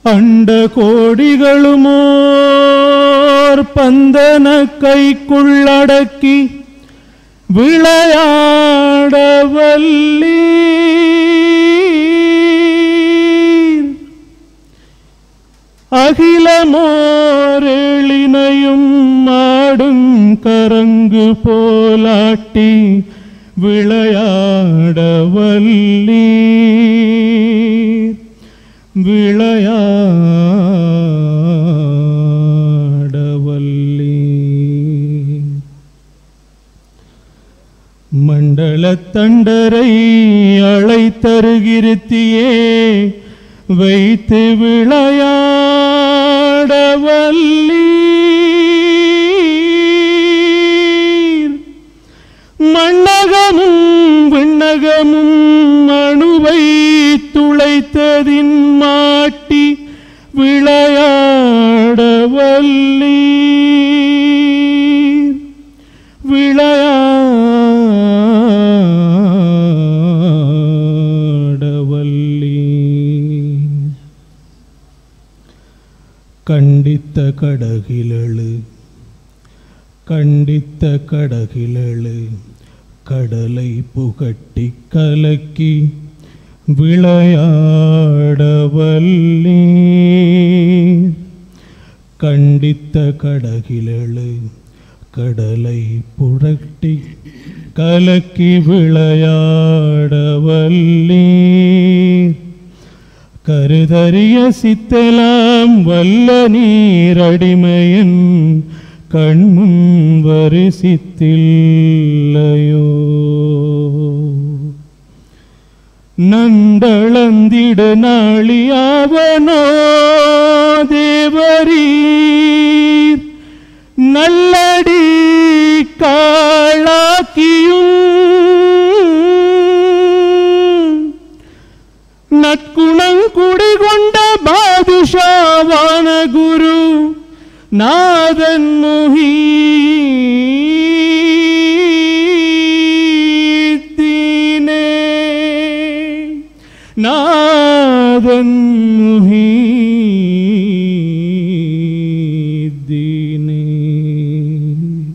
அண்ட கோடிகளுமோர் பந்தன கைக்குள்ளடக்கி விளையாட வல்லீர் அகிலமோரெளினையும் மாடும் கரங்கு போலாட்டி விளையாட வல்லீர் விளையாட வல்லீர் மண்டலத் தண்டரை அழைத்தருகிருத்தியே வைத்து விளையாட வல்லீர் மண்ணகமும் விண்ணகமும் அணுவை துளைத்ததின் மாட்டி விளையாட வல்லீர் விளையாட வல்லீர் கண்டித்த கடகிலழு கண்டித்த கடகிலழு கடலை புகட்டி கலக்கி விளையாட வல்லீர் கண்டித்த கடகிலழு கடலை புரட்டி கலக்கி விளையாட வல்லீர் கருதறிய சித்தலாம் வல்ல நீரடிமையன் கண்முன் வரிசித்தில்லையோ நண்டளந்திட நாளியாவனோ தேவரீர் நல்லடி காளாக்கியும் நற்குணங்குடி கொண்ட பாதுஷாவான குரு நாதன் முஹீத்தீனே நாதன் முஹீத்தீனே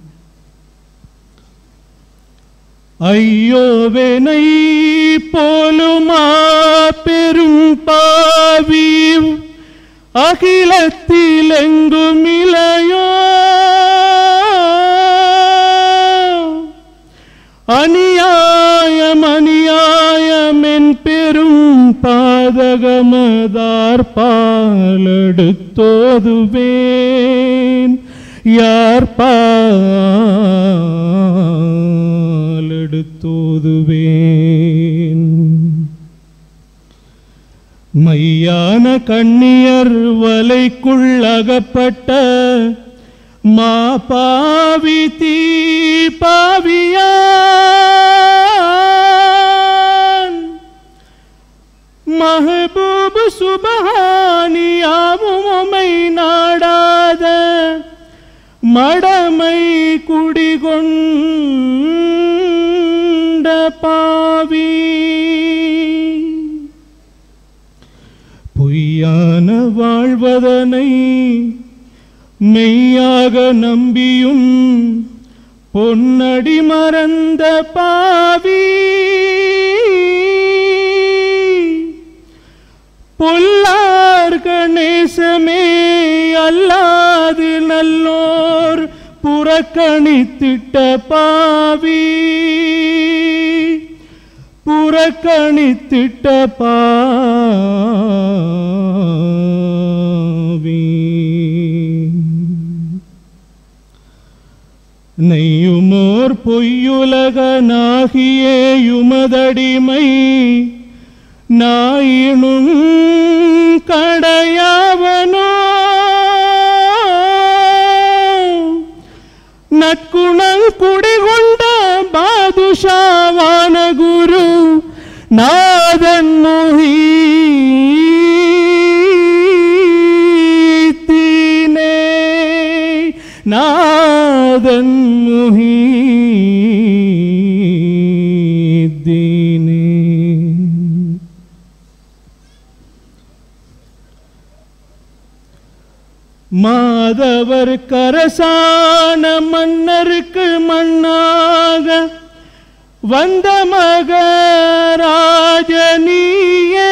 ஐயோவெனை போலுமா பெரும் பாவி அகிலத்தில் எங்கும் இலையோ அநியாயம் அநியாயம் என் பெரும் பாதகமதார் பாலெடுத்தோதுவேன் யார் பாலெடுத்தோதுவேன் மையான கண்ணியர் வலைக்குள் அகப்பட்ட மா பாவி தீ பாவியான் மஹபூப் சுபஹானியாவும் உமை நாடாத மடமை குடிகொண்ட பாவி பொய்யான வாழ்வதனை மெய்யாக நம்பியும் பொன்னடி மறந்த பாவி பொல்லார் கணேசமே அல்லாது நல்லோர் புறக்கணித்திட்ட பாவி புறக்கணித்திட்ட பாவி நெய்யுமோர் பொய்யுலகனாகியே யுமதடிமை நாயினும் கடையாவனோ நற்குணம் குடிகொண்ட பாதுஷாவான குரு நாதன் முஹீத்தீனே நாதன் முஹீத்தீனே மாதவர் கரசான மன்னருக்கு மண்ணாக வந்த மகராஜனியே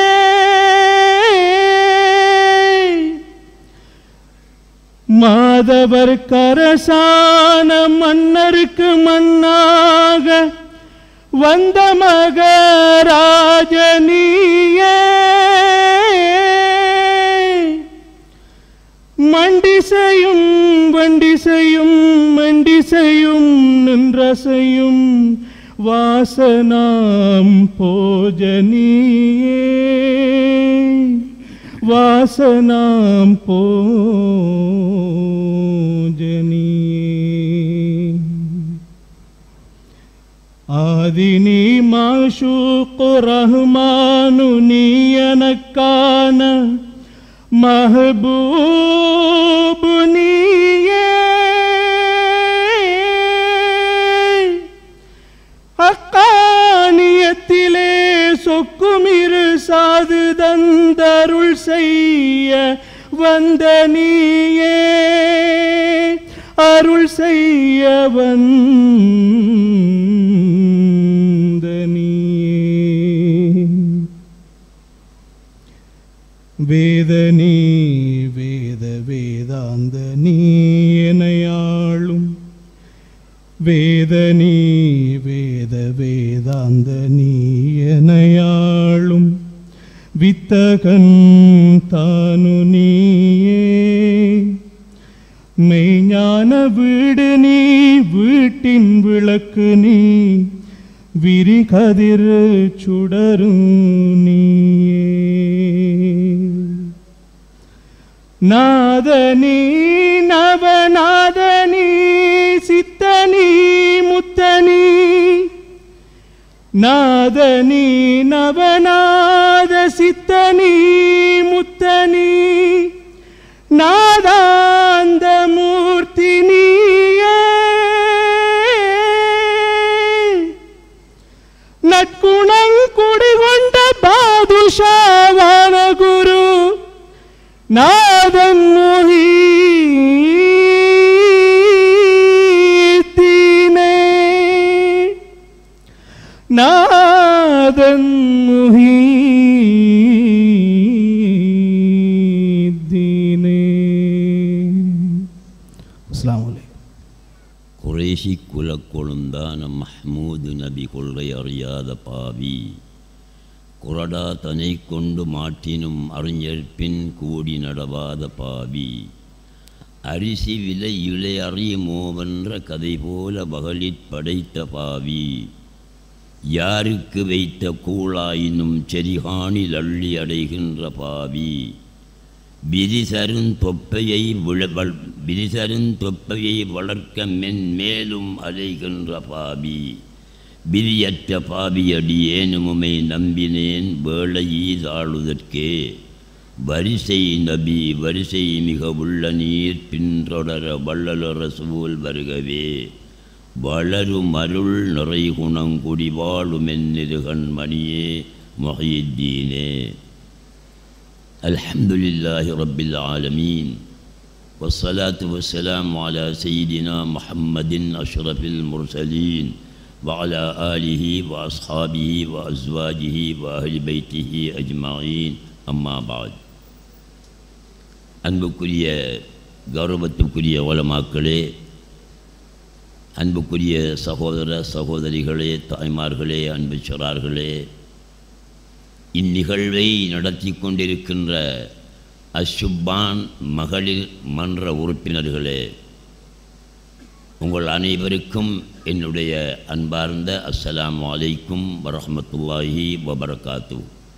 மாதவர் கரசான மன்னருக்கு மண்ணாக வந்த மகராஜனியே மண்டிசையும் வண்டிசையும் மண்டிசையும் நின்றசையும் வாசனாம் போஜனியே வாசனாம் போஜனியே ஆதினி மாஷூக்கு ரஹ்மானு நீ எனக்கான மஹபூபு நீயே அக்கானியத்திலே சொக்குமிரு சாது தந்தருள் செய்ய வந்த நீயே அருள் செய்ய வந்த நீயே வேதனி வேத வேதாந்த நீ எனையாளும் வேதனி வேத வேதாந்த நீ எனையாளும் வித்தகன் தானு நீயே மெய்ஞான வீடு நீ வீட்டின் விளக்கு நீ விரிகதிர் சுடரும் நீயே நாதனி நவநாதனி சித்தனி முத்தனி நாதனி நவநாத சித்தனி முத்தனி நாதாந்த மூர்த்தி நீயே நற்குணம் குடிகொண்ட பாதுஷாவான குரு நாதன் முஹீத்தீனே நாதன் முஹீத்தீனே அஸ்ஸலாமு அலைக்கும் குறைஷி குலக்கொழுந்தான மஹ்மூது நபி கொள்கை அறியாத பாவி குரடா தனை கொண்டு மாட்டினும் அறிஞர்பின் கூடி நடவாத பாவி அரிசி விலை இலை அறியுமோவென்ற கதை போல பகலிற் படைத்த பாவி யாருக்கு வைத்த கூழாயினும் செரிகாணில் அள்ளி அடைகின்ற பாவி விரிசருந் தொப்பையை விழவள் விரிசருந் தொப்பையை வளர்க்க மென்மேலும் அலைகின்ற பாவி விரியற்ற பாவியடி ஏனுமுமை நம்பினேன் வேளை ஈதாளுதற்கே வரிசை நபி வரிசை மிக உள்ள நீர் பின்றொடர வள்ளல ரசூல் வருகவே வளரும் அருள் நிறை குணங்குடி வாழுமென்னிருகண் மணியே மொஹியுத்தீனே الحمد لله رب العالمين والصلاة والسلام على سيدنا محمد أشرف المرسلين وعلى آله وأصحابه وأزواجه وأهل بيته أجمعين أما بعد அன்புக்குரிய கௌரவத்துக்குரிய உலமாக்களே அன்புக்குரிய சகோதர சகோதரிகளே தாய்மார்களே அன்பு சிறார்களே இந்நிகழ்வை நடத்தி கொண்டிருக்கின்ற அஷுப்பான் மகளிர் மன்ற உறுப்பினர்களே உங்கள் அனைவருக்கும் என்னுடைய அன்பார்ந்த அஸ்ஸலாமு அலைக்கும் வரஹ்மத்துல்லாஹி வபரகாத்து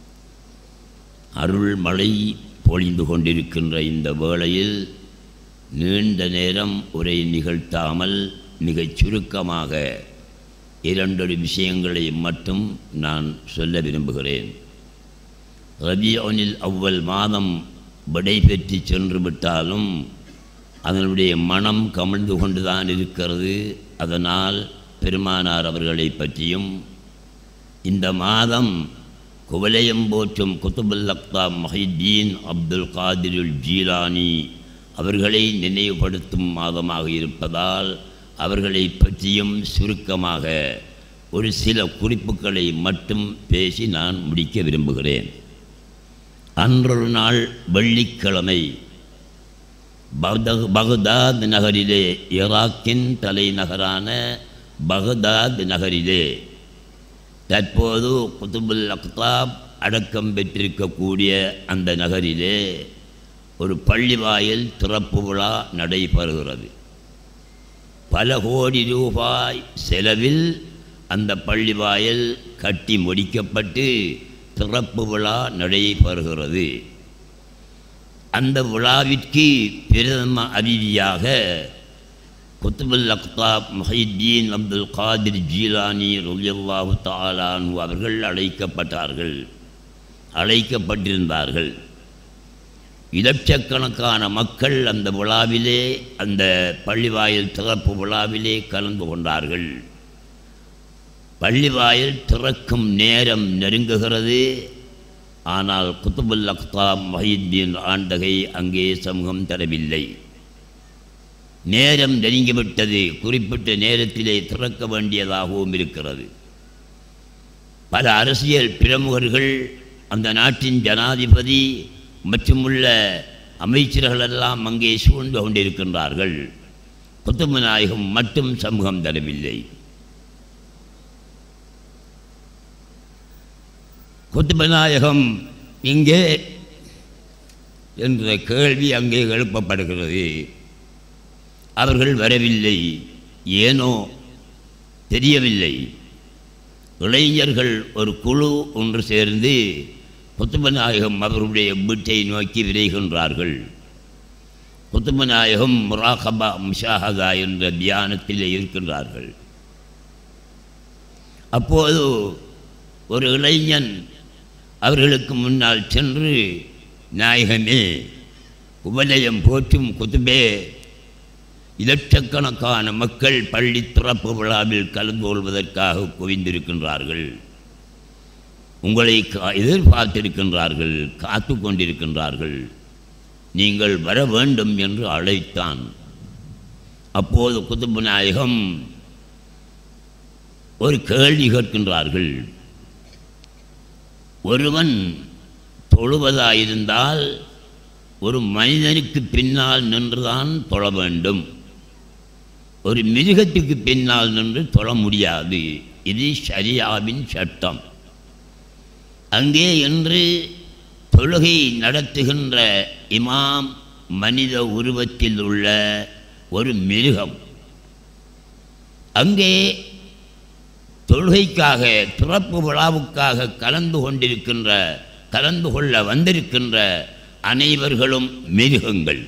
அருள் மழை பொழிந்து கொண்டிருக்கின்ற இந்த வேளையில் நீண்ட நேரம் உரை நிகழ்த்தாமல் மிகச் சுருக்கமாக இரண்டொரு விஷயங்களை மட்டும் நான் சொல்ல விரும்புகிறேன் ரபியோனில் அவ்வல் மாதம் விடை பெற்று சென்று விட்டாலும் அதனுடைய மனம் கமிழ்ந்து கொண்டுதான் இருக்கிறது அதனால் பெருமானார் அவர்களை பற்றியும் இந்த மாதம் குவலயம் போற்றும் குத்துபுல் அக்தா மஹிதீன் அப்துல் காதிருல் ஜீலானி அவர்களை நினைவுபடுத்தும் மாதமாக இருப்பதால் அவர்களை பற்றியும் சுருக்கமாக ஒரு சில குறிப்புகளை மட்டும் பேசி நான் முடிக்க விரும்புகிறேன் அன்றொரு நாள் வெள்ளிக்கிழமை பக்த- பகதாத் நகரிலே ஈராக்கின் தலைநகரான பகதாத் நகரிலே தற்போது குதுபுல் அக்தாப் அடக்கம் பெற்றிருக்கக்கூடிய அந்த நகரிலே ஒரு பள்ளிவாயில் திறப்பு விழா நடைபெறுகிறது பல கோடி ரூபாய் செலவில் அந்த பள்ளிவாயில் கட்டி முடிக்கப்பட்டு திறப்பு விழா நடைபெறுகிறது அந்த விழாவிற்கு பிரதம அதிதியாக குத்துபுல் அக்தாப் முஹித்தீன் அப்துல் காதிர் ஜீலானி ரலியல்லாஹு தாலானு அவர்கள் அழைக்கப்பட்டார்கள் அழைக்கப்பட்டிருந்தார்கள் இலட்சக்கணக்கான மக்கள் அந்த விழாவிலே அந்த பள்ளிவாயில் திறப்பு விழாவிலே கலந்து கொண்டார்கள் பள்ளிவாயில் திறக்கும் நேரம் நெருங்குகிறது ஆனால் குத்துபுல் அக்தாப் மஹித்தீன் ஆண்டகை அங்கே சமூகம் தரவில்லை நேரம் நெருங்கிவிட்டது குறிப்பிட்ட நேரத்திலே திறக்க வேண்டியதாகவும் இருக்கிறது பல அரசியல் பிரமுகர்கள் அந்த நாட்டின் ஜனாதிபதி மற்றுமுள்ள அமைச்சர்களெல்லாம் அங்கே சூழ்ந்து கொண்டிருக்கின்றார்கள் குத்துபு நாயகம் மட்டும் சமூகம் தரவில்லை குத்துபநாயகம் இங்கே என்ற கேள்வி அங்கே எழுப்பப்படுகிறது அவர்கள் வரவில்லை ஏனோ தெரியவில்லை இளைஞர்கள் ஒரு குழு ஒன்று சேர்ந்து குத்துபநாயகம் அவருடைய வீட்டை நோக்கி விரைகின்றார்கள் குத்துபநாயகம் முராகபா முஷாஹதா என்ற தியானத்தில் இருக்கின்றார்கள் அப்போது ஒரு இளைஞன் அவர்களுக்கு முன்னால் சென்று நாயகமே உபலயம் போற்றும் குத்துபே இலட்சக்கணக்கான மக்கள் பள்ளி திறப்பு விழாவில் கலந்து கொள்வதற்காக குவிந்திருக்கின்றார்கள் உங்களை கா- எதிர்பார்த்திருக்கின்றார்கள் காத்து கொண்டிருக்கின்றார்கள் நீங்கள் வர வேண்டும் என்று அழைத்தான் அப்போது குதுபு நாயகம் ஒரு கேள்வி கேட்கின்றார்கள் ஒருவன் தொழுவதாயிருந்தால் ஒரு மனிதனுக்கு பின்னால் நின்றுதான் தொழ வேண்டும் ஒரு மிருகத்துக்கு பின்னால் நின்று தொழ முடியாது இது ஷரியாவின் சட்டம் அங்கே என்று தொழுகை நடத்துகின்ற இமாம் மனித உருவத்தில் உள்ள ஒரு மிருகம் அங்கே தொழுகைக்காக திறப்பு விழாவுக்காக கலந்து கொண்டிருக்கின்ற கலந்து கொள்ள வந்திருக்கின்ற அனைவர்களும் மிருகங்கள்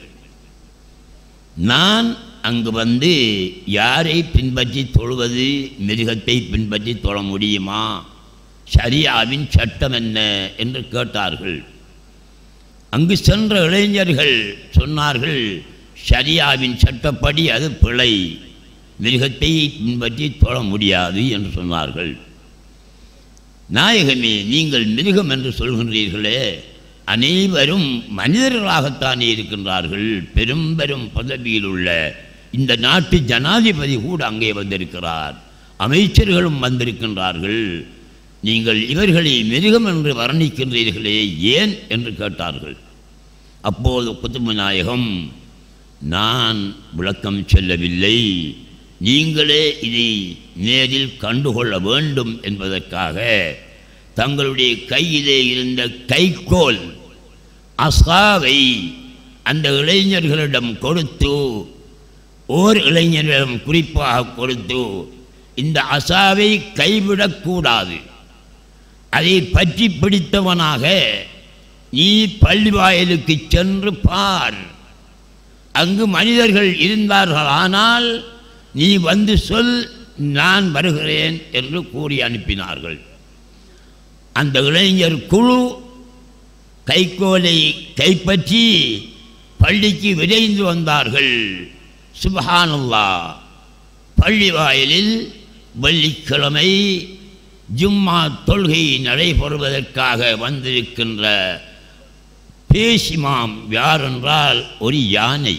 நான் அங்கு வந்து யாரை பின்பற்றி தொழுவது மிருகத்தை பின்பற்றி தொழ முடியுமா ஷரியாவின் சட்டம் என்ன என்று கேட்டார்கள் அங்கு சென்ற இளைஞர்கள் சொன்னார்கள் ஷரியாவின் சட்டப்படி அது பிழை மிருகத்தை பின்பற்றி தொழ முடியாது என்று சொன்னார்கள் நாயகமே நீங்கள் மிருகம் என்று சொல்கின்றீர்களே அனைவரும் மனிதர்களாகத்தானே இருக்கின்றார்கள் பெரும் பெரும் பதவியில் உள்ள இந்த நாட்டு ஜனாதிபதி கூட அங்கே வந்திருக்கிறார் அமைச்சர்களும் வந்திருக்கின்றார்கள் நீங்கள் இவர்களை மிருகம் என்று வர்ணிக்கின்றீர்களே ஏன் என்று கேட்டார்கள் அப்போது குத்துபு நாயகம் நான் விளக்கம் சொல்லவில்லை நீங்களே இதை நேரில் கண்டுகொள்ள வேண்டும் என்பதற்காக தங்களுடைய கையிலே இருந்த கைக்கோல் அசாவை அந்த இளைஞர்களிடம் கொடுத்து ஓர் இளைஞரிடம் குறிப்பாக கொடுத்து இந்த அசாவை கைவிடக்கூடாது அதை பற்றி பிடித்தவனாக நீ பள்ளிவாயலுக்கு சென்று பார் அங்கு மனிதர்கள் இருந்தார்கள் ஆனால் நீ வந்து சொல் நான் வருகிறேன் என்று கூறி அனுப்பினார்கள் அந்த இளைஞர் குழு கைக்கோலை கைப்பற்றி பள்ளிக்கு விரைந்து வந்தார்கள் சுபஹானல்லா பள்ளி வாயிலில் வெள்ளிக்கிழமை ஜும்மா தொழுகை நடைபெறுவதற்காக வந்திருக்கின்ற பேசிமாம் யார் என்றால் ஒரு யானை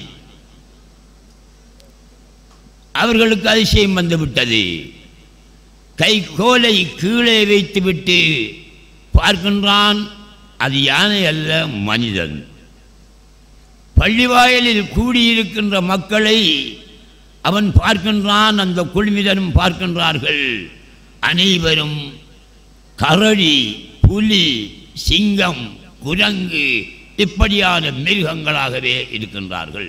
அவர்களுக்கு அதிசயம் வந்துவிட்டது கை கோலை கீழே வைத்துவிட்டு பார்க்கின்றான் அது யானை அல்ல மனிதன் பள்ளிவாயலில் கூடியிருக்கின்ற மக்களை அவன் பார்க்கின்றான் அந்த குழுமிதனும் பார்க்கின்றார்கள் அனைவரும் கரடி புலி சிங்கம் குரங்கு இப்படியான மிருகங்களாகவே இருக்கின்றார்கள்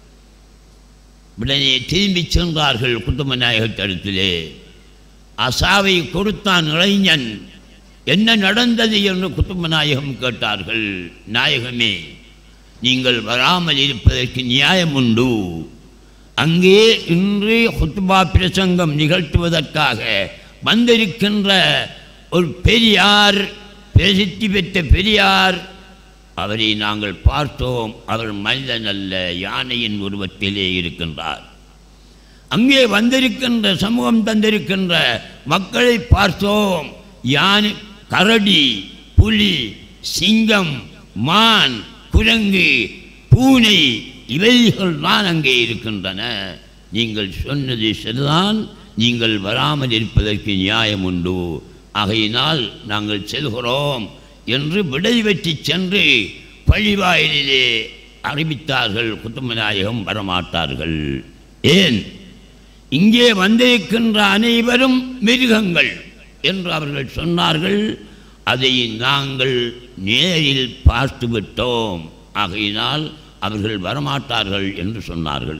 உடனே திரும்பி சென்றார்கள் குத்துமநாயகத்திடத்திலே அசாவை கொடுத்தான் இளைஞன் என்ன நடந்தது என்று குத்துமநாயகம் கேட்டார்கள் நாயகமே நீங்கள் வராமல் இருப்பதற்கு நியாயம் உண்டு அங்கே இன்று ஹுத்பா பிரசங்கம் நிகழ்த்துவதற்காக வந்திருக்கின்ற ஒரு பெரியார் பிரசித்தி பெற்ற பெரியார் அவரை நாங்கள் பார்த்தோம் அவர் மனிதன் அல்ல யானையின் உருவத்திலே இருக்கின்றார் அங்கே வந்திருக்கின்ற சமூகம் தந்திருக்கின்ற மக்களை பார்த்தோம் யானை கரடி புலி சிங்கம் மான் குரங்கு பூனை இவைகள் தான் அங்கே இருக்கின்றன நீங்கள் சொன்னது சரிதான் நீங்கள் வராமல் இருப்பதற்கு நியாயம் உண்டு ஆகையினால் நாங்கள் செல்கிறோம் என்று விடை வெற்றி சென்று பள்ளிவாயிலே அறிவித்தார்கள் குத்துமநாயகம் வரமாட்டார்கள் ஏன் இங்கே வந்திருக்கின்ற அனைவரும் மிருகங்கள் என்று அவர்கள் சொன்னார்கள் அதை நாங்கள் நேரில் பார்த்து விட்டோம் ஆகையினால் அவர்கள் வரமாட்டார்கள் என்று சொன்னார்கள்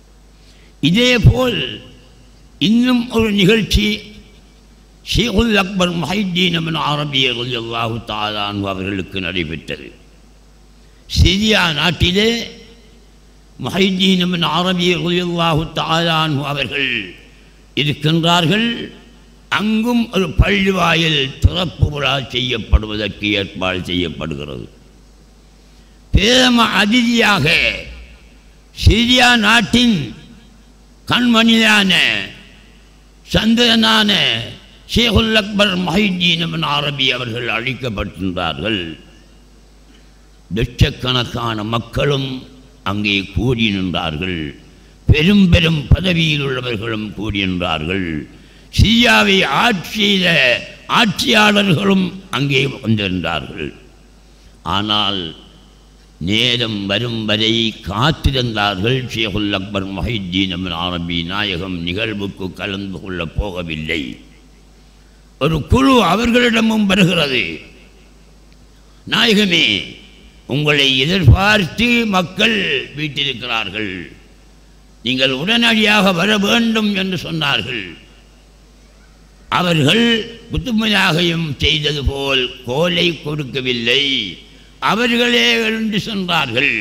இதேபோல் இன்னும் ஒரு நிகழ்ச்சி ஷேகுல் அக்பர் மஹித்தீன் அமன் அரபிய அல்லாஹு தாலான் அவர்களுக்கு நடைபெற்றது சிரியா நாட்டிலே மஹித்தீன் அமன் அரபிய அல்லாஹு தாலான் அவர்கள் இருக்கின்றார்கள் அங்கும் ஒரு பள்ளிவாயில் திறப்பு விழா செய்யப்படுவதற்கு ஏற்பாடு செய்யப்படுகிறது பிரதம அதிதியாக சிரியா நாட்டின் கண்மணியான சந்திரனான ஷேகுல் அக்பர் மஹிதீன் அரபி அவர்கள் அழைக்கப்பட்டிருந்தார்கள் லட்சக்கணக்கான மக்களும் அங்கே கூடி நின்றார்கள் பெரும் பெரும் பதவியில் உள்ளவர்களும் கூடி நின்றார்கள் சிரியாவை ஆட்சி செய்த ஆட்சியாளர்களும் அங்கே வந்திருந்தார்கள் ஆனால் நேரம் வரும் வரை காத்திருந்தார்கள் ஷேகுல் அக்பர் மொஹித்தீன் அமன் அரபி நாயகம் நிகழ்வுக்கு கலந்து கொள்ளப் போகவில்லை ஒரு குழு அவர்களிடமும் வருகிறது நாயகமே உங்களை எதிர்பார்த்து மக்கள் வீட்டிருக்கிறார்கள் நீங்கள் உடனடியாக வர வேண்டும் என்று சொன்னார்கள் அவர்கள் குத்துமையாகையும் செய்தது போல் கோலை கொடுக்கவில்லை அவர்களே எழுந்து சென்றார்கள்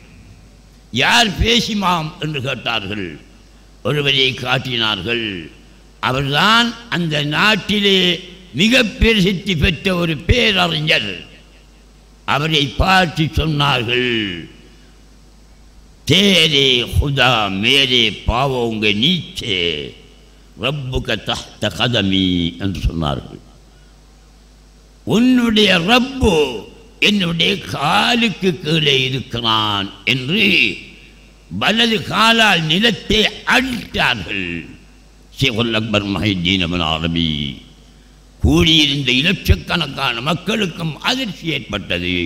யார் பேசிமாம் என்று கேட்டார்கள் ஒருவரை காட்டினார்கள் அவர்தான் அந்த நாட்டிலே மிக பிரசித்தி பெற்ற ஒரு பேரறிஞர் அவரை பார்த்து சொன்னார்கள் தேரே ஹுதா மேரே பாவோங்க நீச்சே ரப்புக தஹ்த கதமி என்று சொன்னார்கள் உன்னுடைய ரப்பு என்னுடைய காலுக்கு கீழே இருக்கிறான் என்று வலது காலால் நிலத்தை அடித்தார்கள் ஷேகுல் அக்பர் மஹிதீன் அபன் அரபி கூடியிருந்த இலட்சக்கணக்கான மக்களுக்கும் அதிர்ச்சி ஏற்பட்டது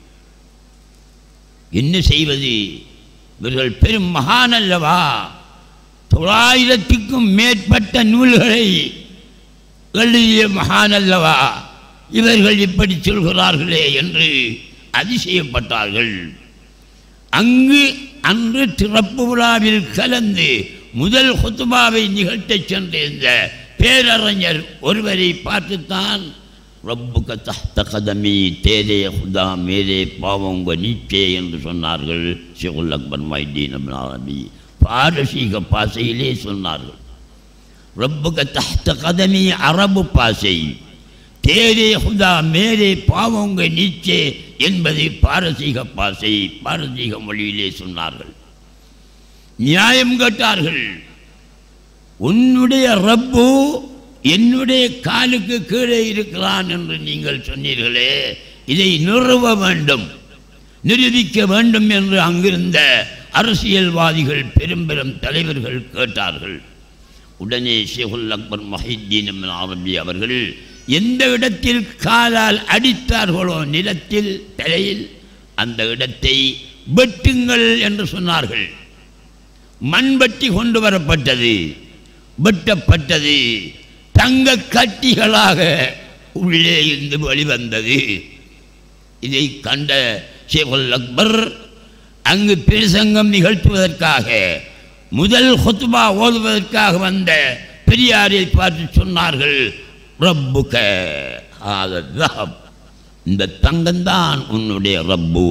என்ன செய்வது இவர்கள் பெரும் மகான் அல்லவா தொள்ளாயிரத்துக்கும் மேற்பட்ட நூல்களை எழுதிய மகான் அல்லவா இவர்கள் இப்படி சொல்கிறார்களே என்று அதிசயப்பட்டார்கள் அங்கு அன்று திறப்பு விழாவில் கலந்து முதல் ஹுத்துபாவை நிகழ்த்தச் சென்றிருந்த பேரறிஞர் ஒருவரை பார்த்துத்தான் ரப்புக்க தஹ்த கதமி தேரே ஹுதா மேரே பாவங்க நீச்சே என்று சொன்னார்கள் ஷேகுல் அக்பர் மைதீன் அப்துல் அரபி பாரசீக பாசையிலே சொன்னார்கள் ரப்புக்க தஹ்த கதமி அரபு பாசை தேரே ஹுதா மேரே பாவங்க நீச்சே என்பதை பாரசீக பாசை பாரசீக மொழியிலே சொன்னார்கள் நியாயம் கேட்டார்கள் உன்னுடைய ரப்பு என்னுடைய காலுக்கு கீழே இருக்கிறான் என்று நீங்கள் சொன்னீர்களே இதை நிறுவ வேண்டும் நிரூபிக்க வேண்டும் என்று அங்கிருந்த அரசியல்வாதிகள் பெரும் பெரும் தலைவர்கள் கேட்டார்கள் உடனே ஷேகுல் அக்பர் மஹித்தீன் அரபி அவர்கள் எந்த இடத்தில் காலால் அடித்தார்களோ நிலத்தில் தலையில் அந்த இடத்தை வெட்டுங்கள் என்று சொன்னார்கள் மண்வெட்டி கொண்டு வரப்பட்டது வெட்டப்பட்டது தங்க கட்டிகளாக உள்ளே இருந்து வெளிவந்தது இதை கண்ட ஷேகுல் அக்பர் அங்கு பிரசங்கம் நிகழ்த்துவதற்காக முதல் ஹுத்பா ஓதுவதற்காக வந்த பெரியாரை பார்த்து சொன்னார்கள் ரப்புக ஹாதா தஹப். இந்த தங்கம்தான் உன்னுடைய ரப்பு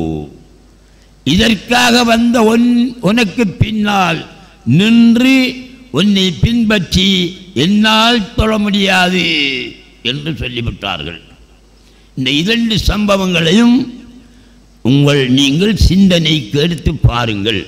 இதற்காக வந்த உன் உனக்கு பின்னால் நின்று உன்னை பின்பற்றி என்னால் தொழ முடியாது என்று சொல்லிவிட்டார்கள் இந்த இரண்டு சம்பவங்களையும் உங்கள் நீங்கள் சிந்தனைக்கு எடுத்து பாருங்கள்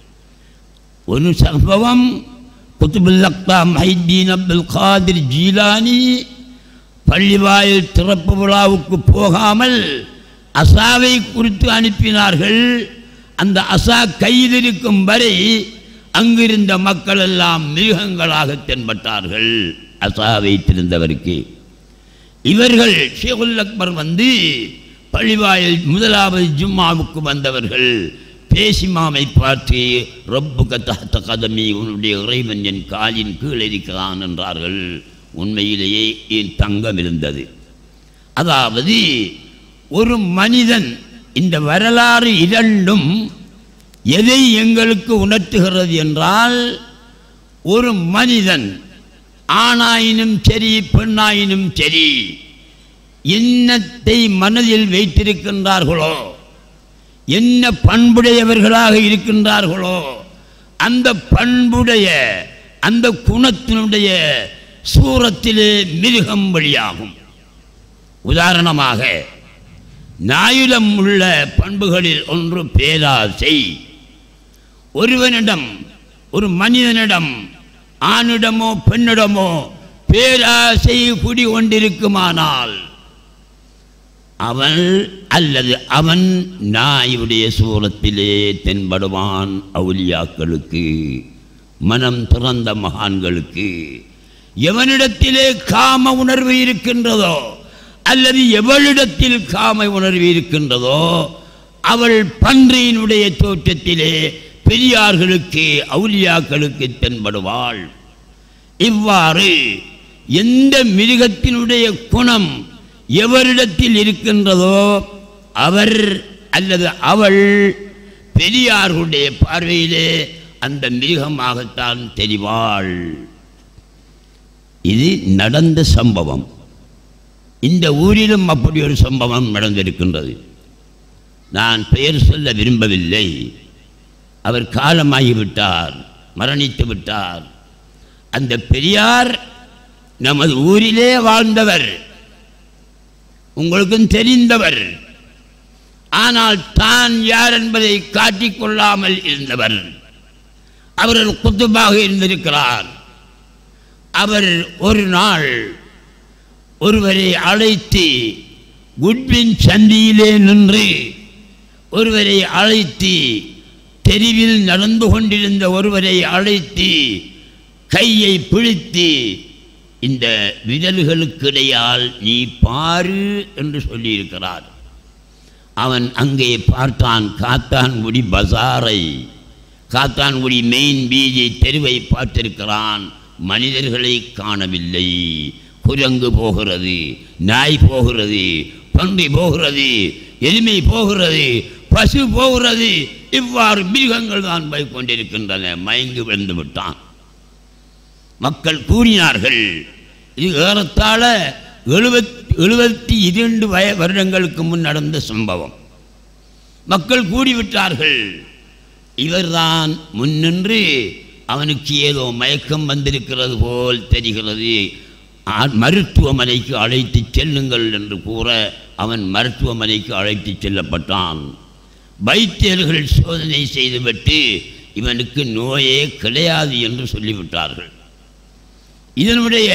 ஒரு சம்பவம் குத்துபுல் அக்தா மைதீன் அப்துல் காதிர் ஜீலானி பள்ளிவாயில் திறப்பு விழாவுக்கு போகாமல் அசாவை குறித்து அனுப்பினார்கள் அந்த அசா கையில் இருக்கும் வரை அங்கிருந்த மக்கள் எல்லாம் மிருகங்களாக தென்பட்டார்கள் அசா வைத்திருந்தவருக்கு இவர்கள் ஷேகுல் அக்பர் வந்து பள்ளிவாயில் முதலாவது ஜும்மாவுக்கு வந்தவர்கள் பேசிமாமை பார்த்து ரப்புக தஹத்த கதமி உன்னுடைய இறைவன் என் காலின் கீழ் இருக்கிறான் என்றார்கள் உண்மையிலேயே என் தங்கம் இருந்தது அதாவது ஒரு மனிதன் இந்த வரலாறு இரண்டும் எதை எங்களுக்கு உணர்த்துகிறது என்றால் ஒரு மனிதன் ஆணாயினும் சரி பெண்ணாயினும் சரி என்னத்தை மனதில் வைத்திருக்கின்றார்களோ என்ன பண்புடையவர்களாக இருக்கின்றார்களோ அந்த பண்புடைய அந்த குணத்தினுடைய சூரத்திலே மிருகம் வழியாகும் உதாரணமாக நாயுடம் உள்ள பண்புகளில் ஒன்று பேராசை ஒருவனிடம் ஒரு மனிதனிடம் ஆணிடமோ பெண்ணிடமோ பேராசை குடிகொண்டிருக்குமானால் அவன் அல்லது அவன் நாயுடைய சூரத்திலே தென்படுவான் அவுலியாக்களுக்கு மனம் திறந்த மகான்களுக்கு எவனிடத்திலே காம உணர்வு இருக்கின்றதோ அல்லது எவளிடத்தில் காம உணர்வு இருக்கின்றதோ அவள் பன்றியினுடைய தோற்றத்திலே பெரியார்களுக்கு அவுலியாக்களுக்கு தென்படுவாள் இவ்வாறு எந்த மிருகத்தினுடைய குணம் எவரிடத்தில் இருக்கின்றதோ அவர் அல்லது அவள் பெரியார்களுடைய பார்வையிலே அந்த மிருகமாகத்தான் தெரிவாள் இது நடந்த சம்பவம் இந்த ஊரிலும் அப்படி ஒரு சம்பவம் நடந்திருக்கின்றது நான் பெயர் சொல்ல விரும்பவில்லை அவர் காலமாகிவிட்டார் மரணித்து விட்டார் அந்த பெரியார் நமது ஊரிலே வாழ்ந்தவர் உங்களுக்கும் தெரிந்தவர் ஆனால் தான் யார் என்பதை காட்டிக்கொள்ளாமல் இருந்தவர் அவர் ஒரு குத்துபாக இருந்திருக்கிறார் அவர் ஒரு நாள் ஒருவரை அழைத்து குட்வின் சந்தியிலே நின்று ஒருவரை அழைத்து தெருவில் நடந்து கொண்டிருந்த ஒருவரை அழைத்து கையை பிடித்து இந்த விரல்களுக்கிடையால் நீ பாரு என்று சொல்லியிருக்கிறார் அவன் அங்கே பார்த்தான் காத்தான்குடி பசாரை காத்தான்குடி மெயின் பீஜை தெருவை பார்த்திருக்கிறான் மனிதர்களை காணவில்லை குரங்கு போகிறது நாய் போகிறது பன்றி போகிறது எருமை போகிறது பசு போகிறது இவ்வாறு மிருகங்கள் தான் போய் கொண்டிருக்கின்றன மயங்கி விழுந்து விட்டான் மக்கள் கூறினார்கள் இது ஏறத்தாழ எழுபத் எழுபத்தி இரண்டு வய வருடங்களுக்கு முன் நடந்த சம்பவம் மக்கள் கூடிவிட்டார்கள் இவர்தான் முன்னின்று அவனுக்கு ஏதோ மயக்கம் வந்திருக்கிறது போல் தெரிகிறது ஆ- மருத்துவமனைக்கு அழைத்து செல்லுங்கள் என்று கூற அவன் மருத்துவமனைக்கு அழைத்து செல்லப்பட்டான் வைத்தியர்கள் சோதனை செய்துவிட்டு இவனுக்கு நோயே கிடையாது என்று சொல்லிவிட்டார்கள் இதனுடைய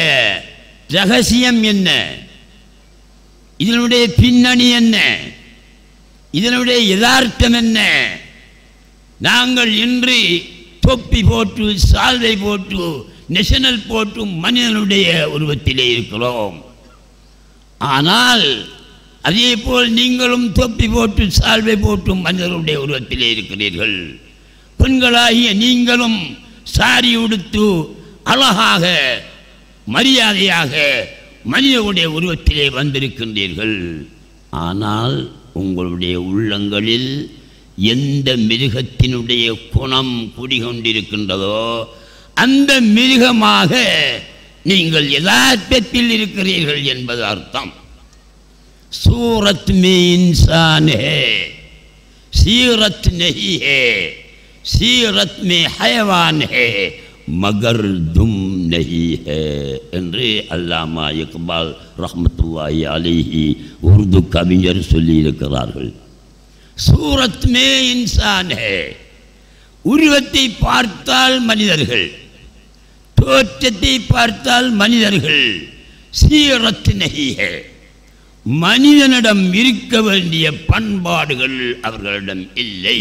ரகசியம் என்ன இதனுடைய பின்னணி என்ன இதனுடைய யதார்த்தம் என்ன நாங்கள் இன்று தொப்பி போட்டு சால்வை போட்டு நெஷனல் போட்டு மனிதனுடைய உருவத்திலே இருக்கிறோம் ஆனால் அதே போல் நீங்களும் தொப்பி போட்டு சால்வை போட்டு மனிதனுடைய உருவத்திலே இருக்கிறீர்கள் பெண்களாகிய நீங்களும் சாரி உடுத்து அழகாக மரியாதையாக மனிதனுடைய உருவத்திலே வந்திருக்கின்றீர்கள் ஆனால் உங்களுடைய உள்ளங்களில் எந்த மிருகத்தினுடைய குணம் குடிகொண்டிருக்கின்றதோ அந்த மிருகமாக நீங்கள் யதார்த்தத்தில் இருக்கிறீர்கள் என்பது அர்த்தம் सूरत में इंसान है सीरत नहीं है सीरत में हैवान है मगर தும் नहीं है என்று அல்லாமா இக்பால் ரஹ்மத்துல்லாஹி அலைஹி உருது கவிஞர் சொல்லியிருக்கிறார்கள் சூரத் மே இன்சான் ஹே உருவத்தை பார்த்தால் மனிதர்கள் தோற்றத்தை பார்த்தால் மனிதர்கள் சீரத் நஹி ஹே மனிதனிடம் இருக்க வேண்டிய பண்பாடுகள் அவர்களிடம் இல்லை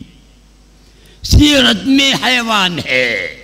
சீரத்மே ஹயவான் ஹே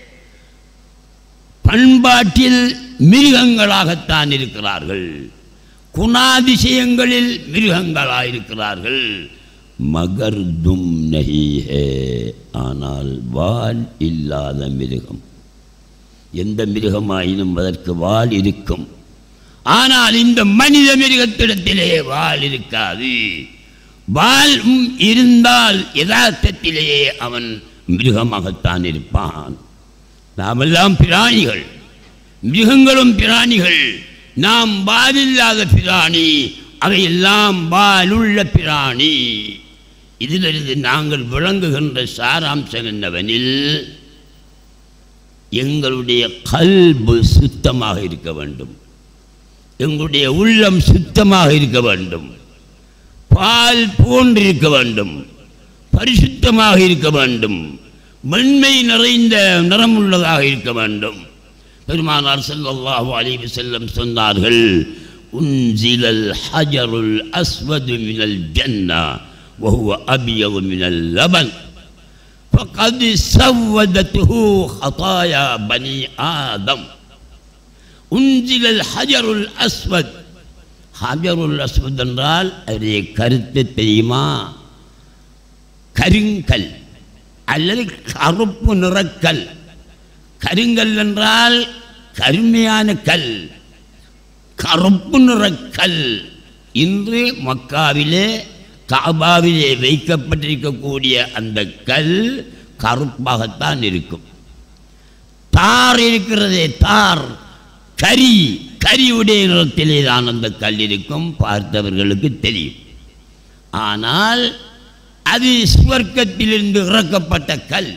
பண்பாட்டில் மிருகங்களாகத்தான் இருக்கிறார்கள் குணாதிசயங்களில் மிருகங்களாயிருக்கிறார்கள் மகர் தும் நஹி ஹே ஆனால் வால் இல்லாத மிருகம் எந்த மிருகமாயினும் அதற்கு வால் இருக்கும் ஆனால் இந்த மனித மிருகத்திடத்திலே வால் இருக்காது வால் இருந்தால் யதார்த்தத்திலேயே அவன் மிருகமாகத்தான் இருப்பான் நாமெல்லாம் பிராணிகள் மிருகங்களும் பிராணிகள் நாம் வாலில்லாத பிராணி அவையெல்லாம் வாலுள்ள பிராணி இதிலிருந்து நாங்கள் விளங்குகின்ற சாராம்சம் என்னவெனில் எங்களுடைய கல்பு சுத்தமாக இருக்க வேண்டும் எங்களுடைய உள்ளம் சுத்தமாக இருக்க வேண்டும் பால் போன்றிருக்க வேண்டும் பரிசுத்தமாக இருக்க வேண்டும் வெண்மை நிறைந்த நிறமுள்ளதாக இருக்க வேண்டும் பெருமானார் ஸல்லல்லாஹு அலைஹி வஸல்லம் சொன்னார்கள் உன்சிலல் ஹஜருல் அஸ்வது மினல் ஜன்னா وهو أبيض من اللبن فقد سودته خطايا بني آدم உஞ்சிலல் ஹஜருல் அஸ்வத் ஹஜருல் அஸ்வத் என்றால் அதனுடைய கருத்து தெரியுமா கருங்கல் அல்லது கருப்பு நிறக்கல் கருங்கல் என்றால் கருமையான கல் கருப்பு நிறக்கல் இன்று மக்காவிலே காபாவிலே வைக்கப்பட்டிருக்கக்கூடிய அந்த கல் கருப்பாகத்தான் இருக்கும் தார் இருக்கிறதே தார் கரி கரியுடைய நிறத்திலே தான் அந்த கல் இருக்கும் பார்த்தவர்களுக்கு தெரியும் ஆனால் அது சுவர்க்கத்திலிருந்து இறக்கப்பட்ட கல்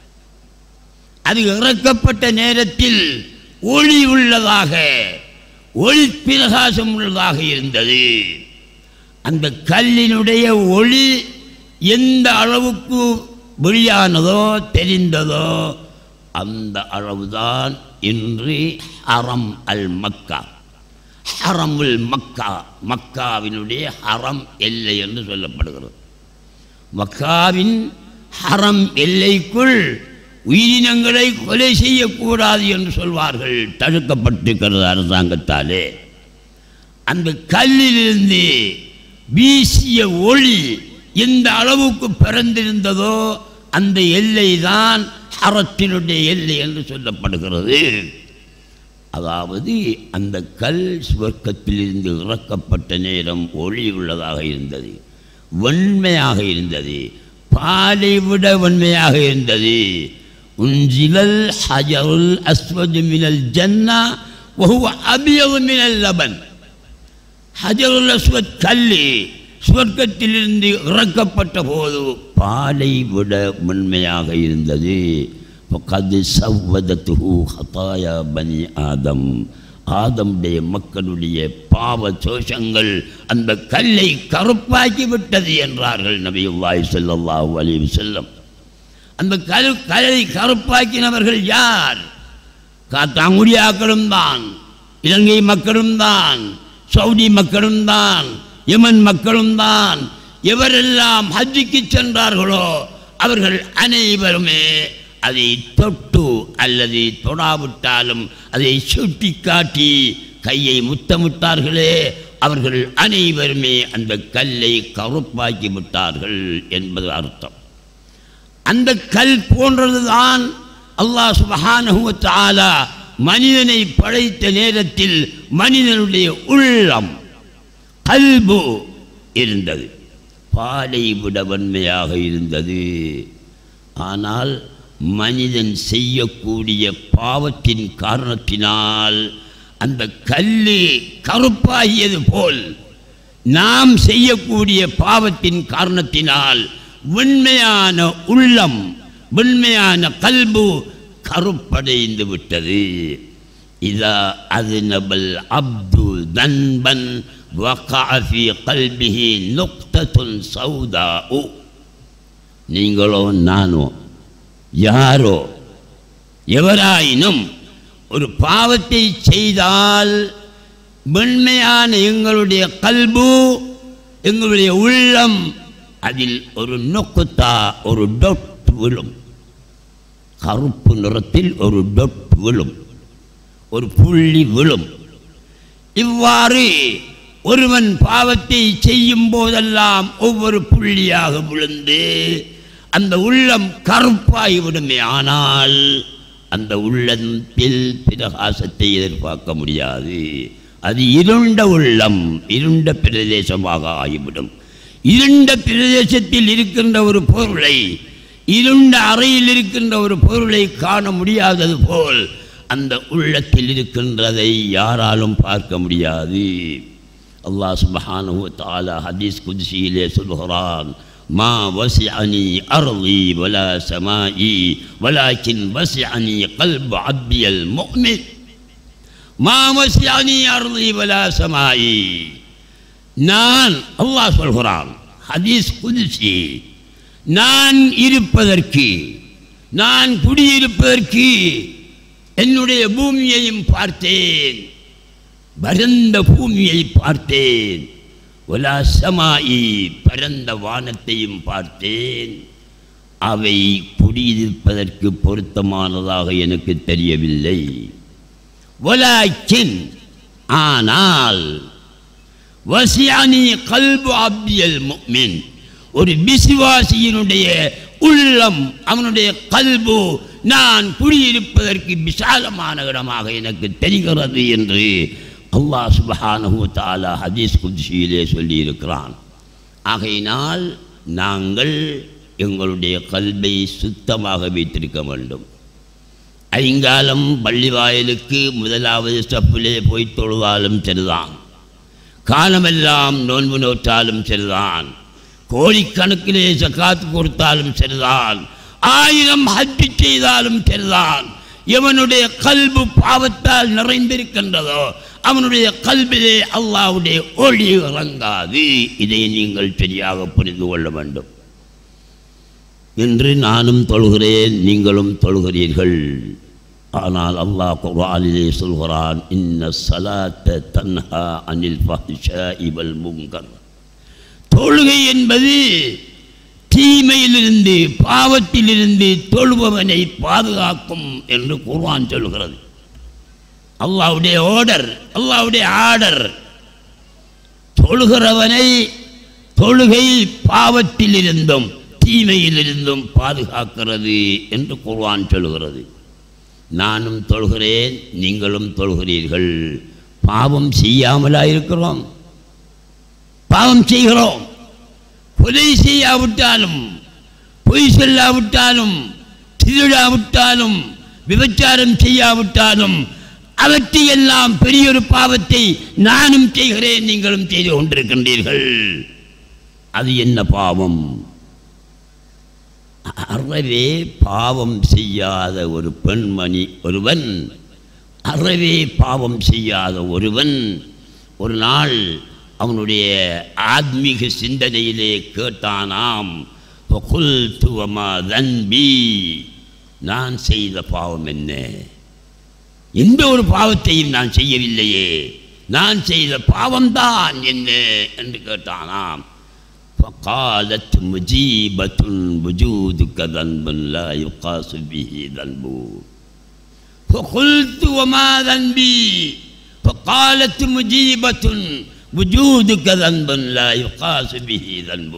அது இறக்கப்பட்ட நேரத்தில் ஒளி உள்ளதாக ஒளி பிரகாசம் உள்ளதாக இருந்தது அந்த கல்லினுடைய ஒளி எந்த அளவுக்கு வெளியானதோ தெரிந்ததோ அந்த அளவுதான் இன்று ஹரம் அல் மக்கா ஹரமுல் மக்கா மக்காவினுடைய ஹரம் எல்லை என்று சொல்லப்படுகிறது மக்காவின் ஹரம் எல்லைக்குள் உயிரினங்களை கொலை செய்யக்கூடாது என்று சொல்வார்கள் தடுக்கப்பட்டிருக்கிறது அரசாங்கத்தாலே அந்த கல்லிலிருந்து வீசிய ஒளி எந்த அளவுக்கு பிறந்திருந்ததோ அந்த எல்லை தான் ஹரத்தினுடைய எல்லை என்று சொல்லப்படுகிறது அதாவது அந்த கல் சுவர்க்கத்திலிருந்து இறக்கப்பட்ட நேரம் ஒளி உள்ளதாக இருந்தது வெண்மையாக இருந்தது பாலை விட வெண்மையாக இருந்தது உன்சிலல் ஹஜருல் அஸ்வது மினல் ஜன்னா وهو أبيض من اللبن ஹஜருல் அஸ்வத் கல்லு சுவர்க்கத்திலிருந்து இறக்கப்பட்ட போது பாலை விட மென்மையாக இருந்தது கது சவ்வதத்துஹு ஹதாயா பனி ஆதம் ஆதமுடைய மக்களுடைய பாவ தோஷங்கள் அந்த கல்லை கருப்பாக்கி விட்டது என்றார்கள் நபியுல்லாஹி ஸல்லல்லாஹு அலைஹி வஸல்லம் அந்த கல் கல்லை கருப்பாக்கினவர்கள் யார் காத்தாங்குடியாக்களும் தான் இலங்கை மக்களும் தான் சவுதி மக்களும் தான் யமன் மக்களும் தான் எவரெல்லாம் ஹஜ்ஜிக்கு சென்றார்களோ அவர்கள் அனைவருமே அதை தொட்டு அல்லது தொடாவிட்டாலும் அதை சுட்டி காட்டி கையை முத்தமிட்டார்களே அவர்கள் அனைவருமே அந்த கல்லை கருப்பாக்கி விட்டார்கள் என்பது அர்த்தம் அந்த கல் போன்றதுதான் அல்லாஹ் சுபஹானஹு வ தஆலா மனிதனை படைத்த நேரத்தில் மனிதனுடைய உள்ளம் கல்பு இருந்தது பாலை விட வன்மையாக இருந்தது ஆனால் மனிதன் செய்யக்கூடிய பாவத்தின் காரணத்தினால் அந்த கல்லு கருப்பாகியது போல் நாம் செய்யக்கூடிய பாவத்தின் காரணத்தினால் வெண்மையான உள்ளம் வெண்மையான கல்பு கருப்படைந்து விட்டது இதா அதுநபல் அப்து தன்பன் وقع في قلبه نقطة سوداء நீங்களோ நானோ யாரோ எவராயினும் ஒரு பாவத்தை செய்தால் வெண்மையான எங்களுடைய கல்பு எங்களுடைய உள்ளம் அதில் ஒரு நொக்குத்தா ஒரு டொட் விழும் கருப்பு நிறத்தில் ஒரு டொட் விழும் ஒரு புள்ளி விழும் இவ்வாறு ஒருவன் பாவத்தை செய்யும் போதெல்லாம் ஒவ்வொரு புள்ளியாக விழுந்து அந்த உள்ளம் கருப்பாகி விடுமே ஆனால் அந்த உள்ளத்தில் பிரகாசத்தை எதிர்பார்க்க முடியாது அது இருண்ட உள்ளம் இருண்ட பிரதேசமாக ஆகிவிடும் இருண்ட பிரதேசத்தில் இருக்கின்ற ஒரு பொருளை இருண்ட அறையில் இருக்கின்ற ஒரு பொருளை காண முடியாதது போல் அந்த உள்ளத்தில் இருக்கின்றதை யாராலும் பார்க்க முடியாது அல்லாஹ் சுபஹானஹு வ தஆலா ஹதீஸ் குத்சியிலே சொல்கிறான் மா வசிஅனி அர்லி வலா சமாஇ வலாக்கின் வசிஅனி கல்பு அப்தியல் முஃமின் மா வசிஅனி அர்லி வலா சமாஇ நான் அல்லாஹ் சொல்கிறான் ஹதீஸ் குதிசி நான் இருப்பதற்கு நான் குடியிருப்பதற்கு என்னுடைய பூமியையும் பார்த்தேன் பரந்த பூமியை பார்த்தேன் ஒலா சமாயி பரந்த வானத்தையும் பார்த்தேன் அவை குடியிருப்பதற்கு பொருத்தமானதாக எனக்கு தெரியவில்லை ஒலாக்கின் ஆனால் வசியானி கல்பு அப்தியல் முக்மின் ஒரு விசுவாசியினுடைய உள்ளம் அவனுடைய கல்பு நான் குடியிருப்பதற்கு விசாலமான இடமாக எனக்கு தெரிகிறது என்று அல்லாஹ் சுபஹானஹு தாலா ஹதீஸ் குத்ஷியிலே சொல்லியிருக்கிறான் ஆகையினால் நாங்கள் எங்களுடைய கல்வை சுத்தமாக வைத்திருக்க வேண்டும் ஐங்காலம் பள்ளி வாயிலுக்கு முதலாவது ஸ்டெப்பிலே போய் தொழுதாலும் சரிதான் காலமெல்லாம் நோன்பு நோற்றாலும் சரிதான் கோடிக்கணக்கிலே சக்காத்து கொடுத்தாலும் சரிதான் ஆயிரம் ஹஜ்ஜு செய்தாலும் சரிதான் எவனுடைய கல்பு பாவத்தால் நிறைந்திருக்கின்றதோ அவனுடைய கல்விலே அல்லாவுடைய ஒளி இறங்காது இதை நீங்கள் சரியாக புரிந்து கொள்ள வேண்டும் என்று நானும் தொழுகிறேன் நீங்களும் தொழுகிறீர்கள் ஆனால் அல்லாஹ் குர்ஆனிலே சொல்கிறான் இன்ன சலாத்த தன்ஹா அனில் ஃபஹ்ஷா இவல் முங்கர் தொழுகை என்பது தீமையிலிருந்து பாவத்திலிருந்து தொழுபவனை பாதுகாக்கும் என்று குர்ஆன் சொல்கிறது அல்லாவுடைய ஆர்டர் அல்லாவுடைய ஆர்டர் தொழுகிறவனை தொழுகை பாவத்திலிருந்தும் தீமையிலிருந்தும் பாதுகாக்கிறது என்று குர்ஆன் சொல்கிறது நானும் தொழுகிறேன் நீங்களும் தொழுகிறீர்கள் பாவம் செய்யாமலா இருக்கிறோம் பாவம் செய்கிறோம் கொலை செய்யாவிட்டாலும் பொய் சொல்லாவிட்டாலும் திருடாவிட்டாலும் விபச்சாரம் செய்யாவிட்டாலும் அவற்றையெல்லாம் பெரியொரு பாவத்தை நானும் செய்கிறேன் நீங்களும் செய்து கொண்டிருக்கின்றீர்கள் அது என்ன பாவம் அறவே பாவம் செய்யாத ஒரு பெண்மணி ஒருவன் அறவே பாவம் செய்யாத ஒருவன் ஒரு நாள் அவனுடைய ஆத்மீக சிந்தனையிலே கேட்டானாம் "ஃபகுல்து வமா தன்பி நான் செய்த பாவம் என்ன எந்த ஒரு பாவத்தையும் நான் செய்யவில்லையே நான் செய்த பாவம்தான் என்ன என்று கேட்டானாம் فقالت مجيبة وجودك ذنب لا يقاس به ذنب فقلت وما ذنبي فقالت مجيبة وجودك ذنب لا يقاس به ذنب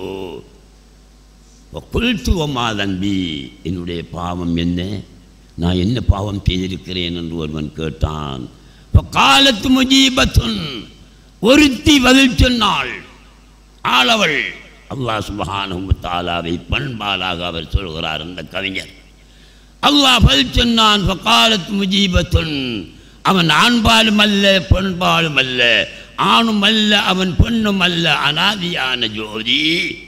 وقلت وما ذنبي என்னுடைய பாவம் என்ன நான் என்ன பாவம் செய்திருக்கிறேன் என்று ஒருவன் கேட்டான் காலத்து முஜீபத்துன் ஒருத்தி பதில் சொன்னாள் ஆளவள் அல்லாஹ் சுபஹானஹு தாலாவை பண்பாலாக அவர் சொல்கிறார் அந்த கவிஞர் அல்லாஹ் பதில் சொன்னான் ஃபகாலத் முஜீபத்துன் அவன் ஆண்பாலும் அல்ல பெண்பாலும் அல்ல ஆணும் அல்ல அவன் பெண்ணும் அல்ல அனாதியான ஜோதி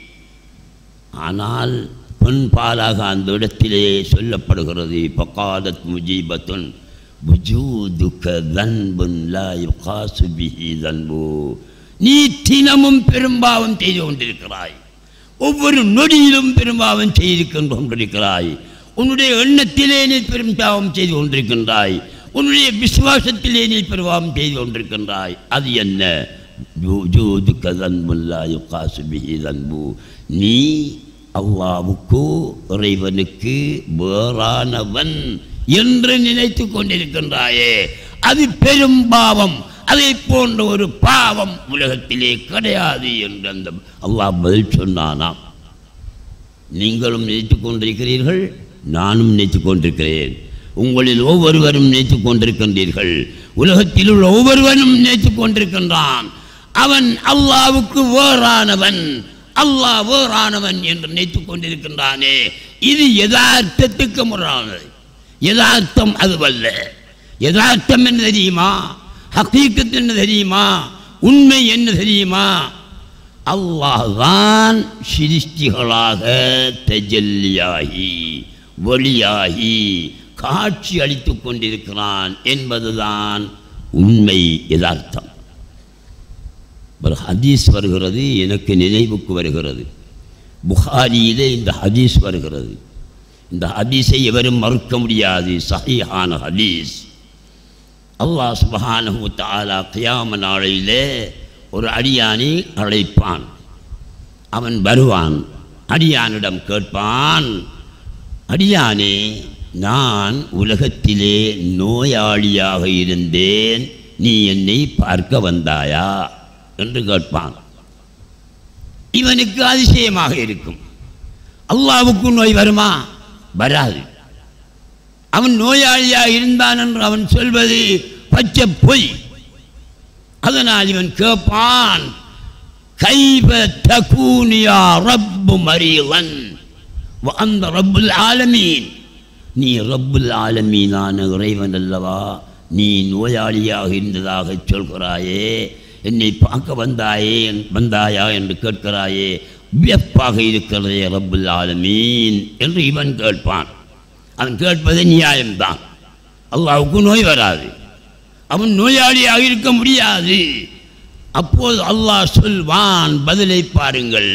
ஆனால் பெண் பாலாக அந்த இடத்திலே சொல்லப்படுகிறது பகாலத் முஜீபத்துன் புஜூதுக தன்புன் லா யுகாசு பிஹி தன்பு நீ தினமும் பெரும்பாவம் செய்து கொண்டிருக்கிறாய் ஒவ்வொரு நொடியிலும் பெரும்பாவம் செய்து கொண்டிருக்கிறாய் உன்னுடைய எண்ணத்திலே நீ பெரும்பாவம் செய்து கொண்டிருக்கின்றாய் உன்னுடைய விசுவாசத்திலே நீ பெரும்பாவம் செய்து கொண்டிருக்கின்றாய் அது என்ன ஜூதுக தன்புன் லா யுகாசு பிஹி தன்பு நீ அல்லாவுக்கு இறைவனுக்கு வேறானவன் என்று நினைத்து கொண்டிருக்கின்றாயே அது பெரும் பாவம் அதை போன்ற ஒரு பாவம் உலகத்திலே கிடையாது என்று அந்த அல்லாஹ் பதில் சொன்னானாம் நீங்களும் நினைத்து கொண்டிருக்கிறீர்கள் நானும் நினைத்து கொண்டிருக்கிறேன் உங்களில் ஒவ்வொருவரும் நினைத்து கொண்டிருக்கின்றீர்கள் உலகத்தில் உள்ள ஒவ்வொருவனும் நினைத்து கொண்டிருக்கின்றான் அவன் அல்லாவுக்கு வேறானவன் அல்லாஹ் வேறானவன் என்று நினைத்துக் கொண்டிருக்கின்றானே இது யதார்த்தத்துக்கு முரணானது யதார்த்தம் அதுவல்ல யதார்த்தம் என்ன தெரியுமா ஹக்கீக்கத் என்ன தெரியுமா உண்மை என்ன தெரியுமா அல்லாஹ்தான் சிருஷ்டிகளாக தஜல்லியாகி ஒளியாகி காட்சி அளித்துக் கொண்டிருக்கிறான் என்பதுதான் உண்மை யதார்த்தம் ஒரு ஹதீஸ் வருகிறது எனக்கு நினைவுக்கு வருகிறது புகாரியிலே இந்த ஹதீஸ் வருகிறது இந்த ஹதீஸை எவரும் மறுக்க முடியாது சஹீஹான ஹதீஸ் அல்லாஹ் சுபஹானஹு தஆலா கியாம நாளையிலே ஒரு அடியானை அழைப்பான் அவன் வருவான் அடியானிடம் கேட்பான் அடியானே நான் உலகத்திலே நோயாளியாக இருந்தேன் நீ என்னை பார்க்க வந்தாயா என்று கேட்பான் இவனுக்கு அதிசயமாக இருக்கும் அல்லாவுக்கு நோய் வருமா வராது அவன் நோயாளியாக இருந்தான் என்று அவன் சொல்வது பச்சை பொய் அதனால் இவன் கேட்பான் கைப தகூனியா ரப்பு மரீவன் அந்த ரப்புல் ஆலமீன் நீ ரப்புல் ஆலமீனான இறைவன் அல்லவா நீ நோயாளியாக இருந்ததாக சொல்கிறாயே என்னை பார்க்க வந்தாயே வந்தாயா என்று கேட்கிறாயே வியப்பாக இருக்கிறதே ரப்புல் ஆலமீன் என்று இவன் கேட்பான் அவன் கேட்பது நியாயம்தான் அல்லாவுக்கு நோய் வராது அவன் நோயாளியாக இருக்க முடியாது அப்போது அல்லாஹ் சொல்வான் பதிலை பாருங்கள்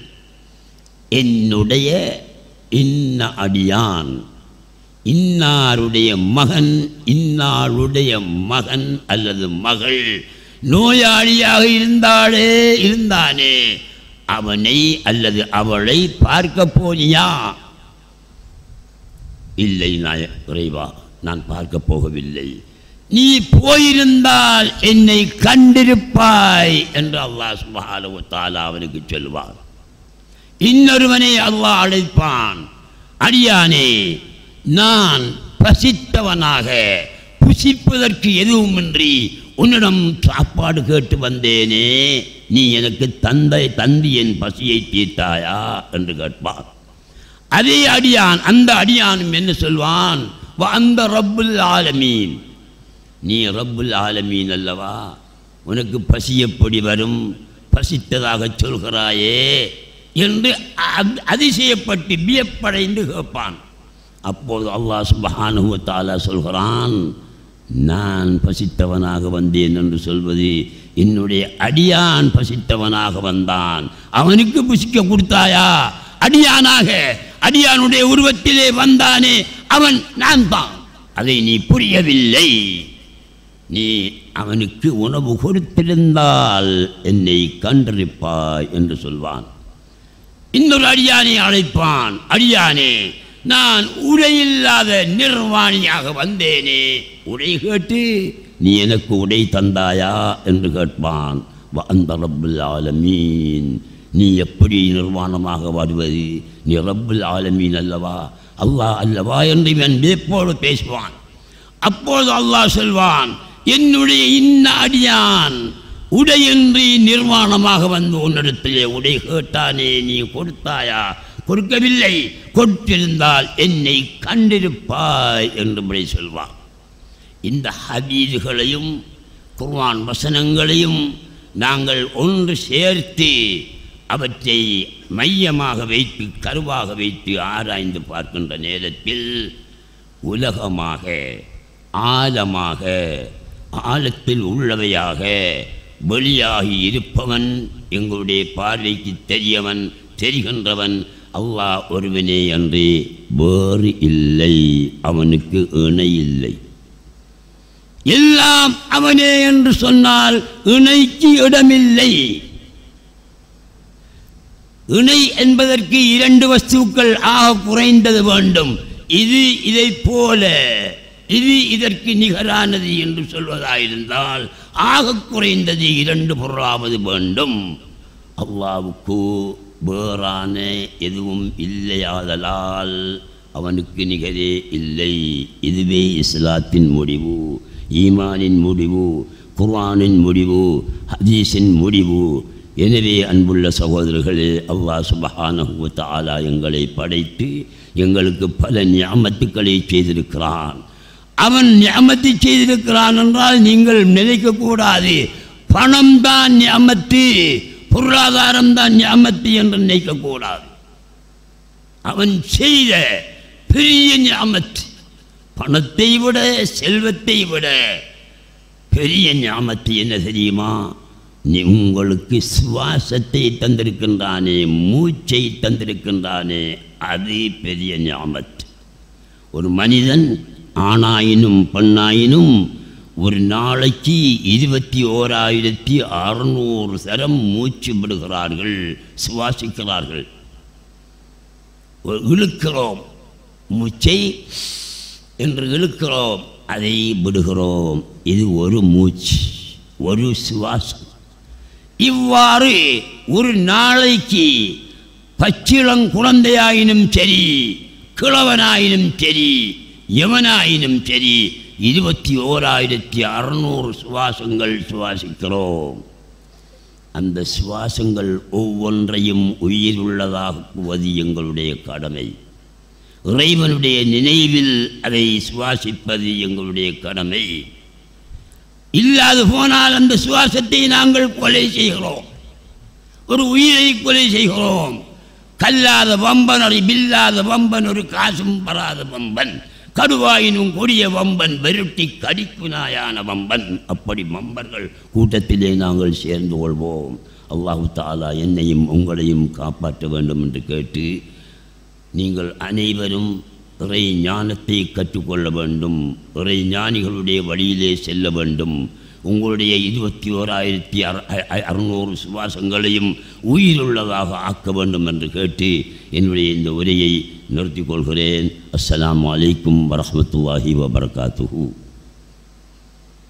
என்னுடைய இன்ன அடியான் இன்னாருடைய மகன் இன்னாருடைய மகன் அல்லது மகள் நோயாளியாக இருந்தாளே இருந்தானே அவனை அல்லது அவளை பார்க்க போனியா இல்லை நாய இறைவா நான் பார்க்க போகவில்லை நீ போயிருந்தால் என்னை கண்டிருப்பாய் என்று அல்லாஹ் சுபஹானஹு தஆலா அவனுக்கு சொல்வான் இன்னொருவனை அல்லாஹ் அழைப்பான் அடியானே நான் பசித்தவனாக புசிப்பதற்கு எதுவுமின்றி உன்னிடம் சாப்பாடு கேட்டு வந்தேனே நீ எனக்கு தந்தை தந்தி என் பசியை தீர்த்தாயா என்று கேட்பான் அதே அடியான் அந்த அடியானும் என்ன சொல்வான் "வ அந்த ரப்புல் ஆலமீன் நீ ரப்புல் ஆலமீன் அல்லவா உனக்கு பசி எப்படி வரும் பசித்ததாக சொல்கிறாயே என்று அ- அதிசயப்பட்டு வியப்படைந்து கேட்பான் அப்போது அல்லாஹ் சுபஹானஹு வ தஆலா சொல்கிறான் நான் பசித்தவனாக வந்தேன் என்று சொல்வது என்னுடைய அடியான் பசித்தவனாக வந்தான் அவனுக்கு புசிக்க கொடுத்தாயா அடியானாக அடியானுடைய உருவத்திலே வந்தானே அவன் நான் தான் அதை நீ புரியவில்லை நீ அவனுக்கு உணவு கொடுத்திருந்தால் என்னை கண்டிருப்பாய் என்று சொல்வான் இன்னொரு அடியானை அழைப்பான் அடியானே நான் உடையில்லாத நிர்வாணியாக வந்தேனே உடை கேட்டு நீ எனக்கு உடை தந்தாயா என்று கேட்பான் வ அந்த ரப்புல் ஆலமீன் நீ எப்படி நிர்வாணமாக வருவது நீ ரப்புல் ஆலமீன் அல்லவா அல்லாஹ் அல்லவா என்று இவன் வியப்போடு பேசுவான் அப்போது அல்லாஹ் சொல்வான் என்னுடைய இன்ன அடியான் உடையின்றி நிர்வாணமாக வந்து உன்னிடத்திலே உடை கேட்டானே நீ கொடுத்தாயா கொடுக்கவில்லை கொடுத்திருந்தால் என்னை கண்டிருப்பாய் என்று முறை சொல்வான் இந்த ஹதீதுகளையும் குர்ஆன் வசனங்களையும் நாங்கள் ஒன்று சேர்த்து அவற்றை மையமாக வைத்து கருவாக வைத்து ஆராய்ந்து பார்க்கின்ற நேரத்தில் உலகமாக ஆழமாக ஆழத்தில் உள்ளவையாக வெளியாகி இருப்பவன் எங்களுடைய பார்வைக்கு தெரியவன் தெரிகின்றவன் அல்லாஹ் ஒருவனே அன்றி வேறு இல்லை அவனுக்கு இணை இல்லை எல்லாம் அவனே என்று சொன்னால் இணைக்கு இடமில்லை இணை என்பதற்கு இரண்டு வஸ்துக்கள் ஆக குறைந்தது வேண்டும் இது இதை போல இது இதற்கு நிகரானது என்று சொல்வதாயிருந்தால் ஆக குறைந்தது இரண்டு பொருளாவது வேண்டும் அல்லாவுக்கு வேறான எதுவும் இல்லையாதலால் அவனுக்கு நிகரே இல்லை இதுவே இஸ்லாத்தின் முடிவு ஈமானின் முடிவு குர்ஆனின் முடிவு ஹதீஸின் முடிவு எனவே அன்புள்ள சகோதரர்களே அல்லாஹ் சுபஹானஹு வ தஆலா எங்களை படைத்து எங்களுக்கு பல ஞாமத்துக்களை செய்திருக்கிறான் அவன் ஞாமத்தை செய்திருக்கிறான் என்றால் நீங்கள் நினைக்கக்கூடாது பணம் தான் ஞாமத்து பொருளாதாரம் தான் ஞாமத்து என்று நினைக்கக்கூடாது அவன் செய்த பெரிய ஞாமத்து பணத்தை விட செல்வத்தை விட பெரிய ஞாமத்து என்ன தெரியுமா நீ உங்களுக்கு சுவாசத்தை தந்திருக்கின்றானே மூச்சை தந்திருக்கின்றானே அது பெரிய ஞாமத்து ஒரு மனிதன் ஆணாயினும் பெண்ணாயினும் ஒரு நாளைக்கு இருபத்தி ஓராயிரத்தி அறுநூறு சரம் மூச்சு விடுகிறார்கள் சுவாசிக்கிறார்கள் ஒரு இழுக்கிறோம் மூச்சை என்று இழுக்கிறோம் அதை விடுகிறோம் இது ஒரு மூச்சு ஒரு சுவாசம் இவ்வாறு ஒரு நாளைக்கு பச்சிளம் குழந்தையாயினும் சரி கிழவனாயினும் சரி எவனாயினும் சரி இருபத்தி ஓராயிரத்தி அறுநூறு சுவாசங்கள் சுவாசிக்கிறோம் அந்த சுவாசங்கள் ஒவ்வொன்றையும் உயிருள்ளதாக்குவது எங்களுடைய கடமை இறைவனுடைய நினைவில் அதை சுவாசிப்பது எங்களுடைய கடமை இல்லாது போனால் அந்த சுவாசத்தை நாங்கள் கொலை செய்கிறோம் ஒரு உயிரை கொலை செய்கிறோம் கல்லாத வம்பன் ஒரு பில்லாத வம்பன் ஒரு காசும் பெறாத வம்பன் கடுவாயினும் கொடிய வம்பன் வெருட்டி கடிப்பு நாயான வம்பன் அப்படி வம்பர்கள் கூட்டத்திலே நாங்கள் சேர்ந்து கொள்வோம் அல்லாஹு தாலா என்னையும் உங்களையும் காப்பாற்ற வேண்டும் என்று கேட்டு நீங்கள் அனைவரும் இறை ஞானத்தை கற்றுக்கொள்ள வேண்டும் இறை ஞானிகளுடைய வழியிலே செல்ல வேண்டும் உங்களுடைய இருபத்தி ஓராயிரத்தி அறுநூறு சுவாசங்களையும் உயிருள்ளதாக ஆக்க வேண்டும் என்று கேட்டு என்னுடைய இந்த உரையை நிறுத்திக் கொள்கிறேன் அஸ்ஸலாமு அலைக்கும் வரஹ்மத்துல்லாஹி வபரகாத்துஹு